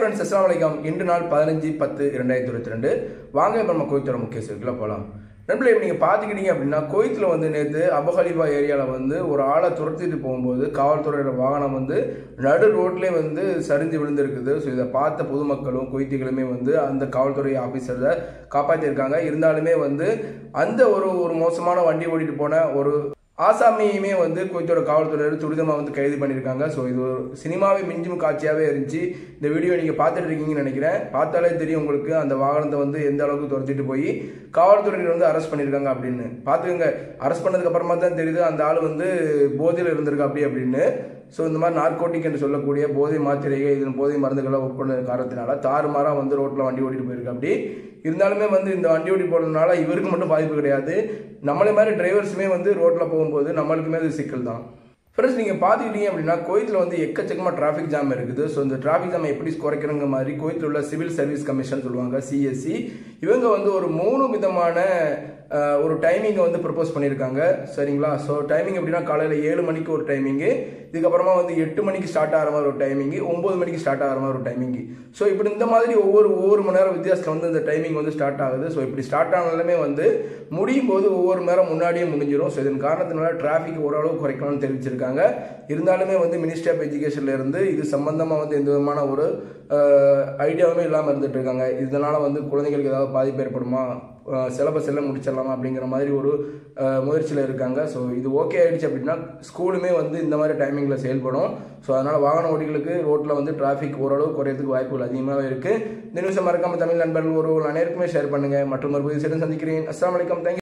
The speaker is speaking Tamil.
ஃப்ரெண்ட்ஸ் அஸ்லாம் வலைக்கம் இன்று நாள் பதினஞ்சு பத்து இரண்டாயிரத்தி இருபத்தி ரெண்டு வாங்க இப்போ நம்ம கோயத்தோட முக்கிய செய்திகளை போகலாம் நண்பர்களே இப்போ நீங்கள் பார்த்துக்கிட்டீங்க அப்படின்னா கோயத்தில் வந்து நேற்று அபஹலிபா ஏரியாவில் வந்து ஒரு ஆளை துரத்திட்டு போகும்போது காவல்துறையோட வாகனம் வந்து நடு ரோட்லேயே வந்து சரிஞ்சு விழுந்திருக்குது ஸோ இதை பார்த்த பொதுமக்களும் கொய்த்திகளுமே வந்து அந்த காவல்துறை ஆஃபீஸரை காப்பாற்றியிருக்காங்க இருந்தாலுமே வந்து அந்த ஒரு ஒரு மோசமான வண்டி ஓட்டிட்டு போன ஒரு ஆசாமியுமே வந்து குவைத்தோட காவல்துறையினர் துரிதமாக வந்து கைது பண்ணியிருக்காங்க ஸோ இது ஒரு சினிமாவை மிஞ்சும் காட்சியாகவே இருந்துச்சு இந்த வீடியோ நீங்கள் பார்த்துட்டு இருக்கீங்கன்னு நினைக்கிறேன் பார்த்தாலே தெரியும் உங்களுக்கு அந்த வாகனத்தை வந்து எந்த அளவுக்கு துரத்திட்டு போய் காவல்துறையினர் வந்து அரெஸ்ட் பண்ணியிருக்காங்க அப்படின்னு பார்த்துக்கோங்க அரெஸ்ட் பண்ணதுக்கு அப்புறமா தான் தெரியுது அந்த ஆள் வந்து போதையில் இருந்திருக்கு அப்படி அப்படின்னு ஸோ இந்த மாதிரி நார்கோட்டிக் என்று சொல்லக்கூடிய போதை மாத்திரைகள் இதன் போதை மருந்துகளை உட்கொண்ட காரணத்தினால தாறுமாறாக வந்து ரோட்டில் வண்டி ஓட்டிட்டு போயிருக்கு அப்படி இருந்தாலுமே வந்து இந்த வண்டி ஓட்டி போடுறதுனால இவருக்கு மட்டும் பாதிப்பு கிடையாது நம்மளே மாதிரி டிரைவர்ஸுமே வந்து ரோட்டில் போகும்போது நம்மளுக்குமே அது சிக்கல் தான் ஃப்ரெண்ட்ஸ் நீங்கள் பார்த்துக்கிட்டீங்க அப்படின்னா கோயத்தில் வந்து எக்கச்சக்கமாக டிராஃபிக் ஜாம் இருக்குது ஸோ இந்த டிராஃபிக் ஜாம் எப்படி குறைக்கிறங்க மாதிரி கோயத்தில் உள்ள சிவில் சர்வீஸ் கமிஷன் சொல்லுவாங்க சிஎஸ்சி இவங்க வந்து ஒரு மூணு விதமான அஹ், ஒரு டைமிங்கை வந்து ப்ரப்போஸ் பண்ணியிருக்காங்க சரிங்களா ஸோ டைமிங் எப்படின்னா காலையில் ஏழு மணிக்கு ஒரு டைமிங்கு இதுக்கப்புறமா வந்து எட்டு மணிக்கு ஸ்டார்ட் ஆகிற மாதிரி ஒரு டைமிங்கு ஒம்பது மணிக்கு ஸ்டார்ட் ஆகிற மாதிரி ஒரு டைமிங்கு ஸோ இப்படி இந்த மாதிரி ஒவ்வொரு ஒவ்வொரு மணி நேரம் வித்தியாசத்தில் வந்து இந்த டைமிங் வந்து ஸ்டார்ட் ஆகுது ஸோ இப்படி ஸ்டார்ட் ஆனாலுமே வந்து முடியும் போது ஒவ்வொரு மணி நேரம் முன்னாடியே முடிஞ்சிடும் ஸோ இதன் காரணத்தினால டிராஃபிக் ஓரளவு குறைக்கணும்னு தெரிவிச்சிருக்காங்க இருந்தாலுமே வந்து மினிஸ்ட்ரி ஆஃப் எஜுகேஷன்ல இருந்து இது சம்பந்தமாக வந்து எந்த விதமான ஒரு ஐடியாவுமே இல்லாமல் இருந்துட்டு இருக்காங்க இதனால வந்து குழந்தைகளுக்கு ஏதாவது பாதிப்பு ஏற்படுமா சிலபஸ் எல்லாம் முடிச்சிடலாமா அப்படிங்கிற மாதிரி ஒரு முயற்சியில் இருக்காங்க ஸோ இது ஓகே ஆயிடுச்சு அப்படின்னா ஸ்கூலுமே வந்து இந்த மாதிரி டைமிங்கில் செயல்படும் ஸோ அதனால் வாகன ஓட்டிகளுக்கு ரோட்டில் வந்து டிராஃபிக் ஓரளவு குறையறதுக்கு வாய்ப்புகள் அதிகமாகவே இருக்குது இந்த நியூஸை மறக்காம தமிழ் நண்பர்கள் ஒரு அனைவருக்குமே ஷேர் பண்ணுங்கள் மற்றும் ஒரு புதிய சந்திக்கிறேன் அஸ்லாம் வலைக்கம் தேங்க்யூ